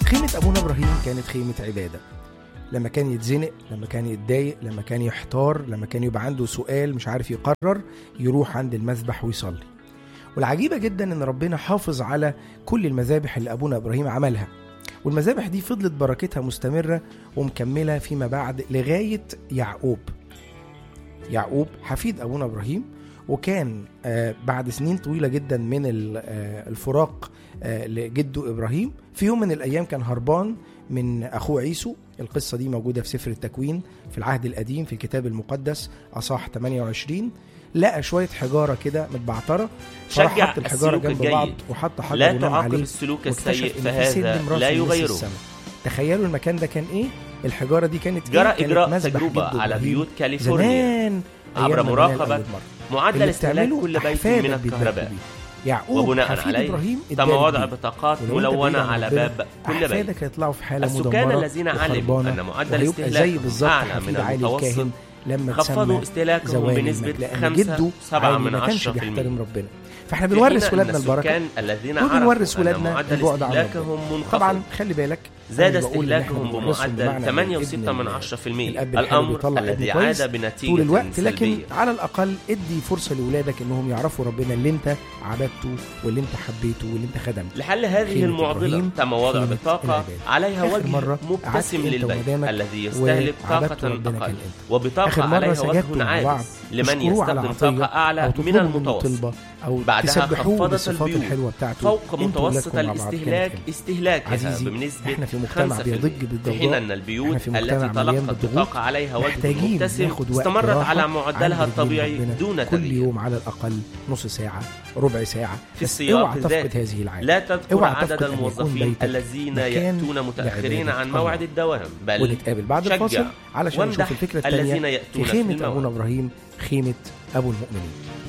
خيمة أبونا إبراهيم كانت خيمة عبادة لما كان يتزنق لما كان يتضايق لما كان يحتار لما كان يبقى عنده سؤال مش عارف يقرر يروح عند المذبح ويصلي والعجيبة جدا ان ربنا حافظ على كل المذابح اللي ابونا ابراهيم عملها والمذابح دي فضلت بركتها مستمرة ومكملة فيما بعد لغاية يعقوب يعقوب حفيد ابونا ابراهيم وكان آه، بعد سنين طويلة جدا من ال- آه، الفراق آه، لجده ابراهيم في يوم من الايام كان هربان من اخوه عيسو القصة دي موجودة في سفر التكوين في العهد القديم في الكتاب المقدس اصح 28 لقى شوية حجارة كده متبعترة فراح شجع حط الحجارة السلوك جنب بعض الجيد وحط حجر لا ونام تعاقب عليه السلوك واكتشف السيء إن في سلم فهذا راسه لا يمس يغيره السماء. تخيلوا المكان ده كان ايه الحجارة دي كانت إيه؟ جرى كانت إجراء مذبح تجربة جده على إبراهيم بيوت كاليفورنيا زمان عبر أيام ما مراقبة بنال أول مرة. معدل اللي استهلاك بتعمله كل بيت أحفادك من بيتباركوا الكهرباء بيه. يعقوب وبناء حفيد عليه إبراهيم تم اداله وضع بيه. بطاقات ولو أنت ملونة بعيد عن على ربنا، باب كل بيت أحفادك هيطلعوا في حالة السكان مدمرة الذين علموا وخربانة أن معدل وهيبقى زي استهلاكهم بالظبط أعلى حفيد من علي المتوسط الكاهن لما خفضوا اتسمى استهلاكهم زوال بنسبة المجد لأن 5 جده 7 عالي من ما كانش 10% بيحترم ربنا فاحنا في بنورث حين أن ولادنا البركة السكان الذين وبنورث عرفوا أن ولادنا معدل البعد عن ربنا. استهلاكهم منخفض طبعا خلي بالك زاد أنا بقول إن إحنا استهلاكهم بنورثهم بمعدل بمعنى إن 8.6 ابن من ال- 10% الأب الحلو الأمر بيطلع الذي ابن كويس عاد بنتيجة طول الوقت لكن سلبية على الاقل ادي فرصه لاولادك انهم يعرفوا ربنا اللي انت عبدته واللي انت حبيته واللي انت خدمته لحل هذه خيمة المعضلة إبراهيم، تم وضع خيمة بطاقة العبادة. عليها آخر وجه مرة مبتسم قعدت أنت للبيت ومدامك الذي يستهلك وعبدت طاقة ربنا كان أقل انت وبطاقة اخر مره عليها سجدتوا وجه مع بعض عاجز لمن اشكروه على يستخدم عطية طاقة أعلى أو من تطلبوا منه المتوسط طلبة او بعدها تسبحوه خفضت بالصفات البيوت الحلوه بتاعته فوق انتوا متوسط ولادكم مع بعض الاستهلاك كانت استهلاكها عزيزي، بنسبة احنا في مجتمع 5% بيضج في بالضوضاء حين أن احنا البيوت في مجتمع التي مليان تلقت بالضغوط بطاقة عليها وجه محتاجين مبتسم ناخد وقت استمرت راحة على عند معدلها رجلين الطبيعي ربنا دون كل تغيير يوم على الاقل نص ساعه ربع ساعه في بس السياق اوعى تفقد الذاتي هذه العاده لا تذكر اوعى عدد تفقد أن يكون الموظفين بيتك الذين مكان يأتون متأخرين لعبادة عن الله. موعد الدوام بل ونتقابل بعد شجع الفاصل علشان نشوف وامدح الفكره الذين الثانيه يأتون في في خيمه الموعد ابونا ابراهيم خيمه ابو المؤمنين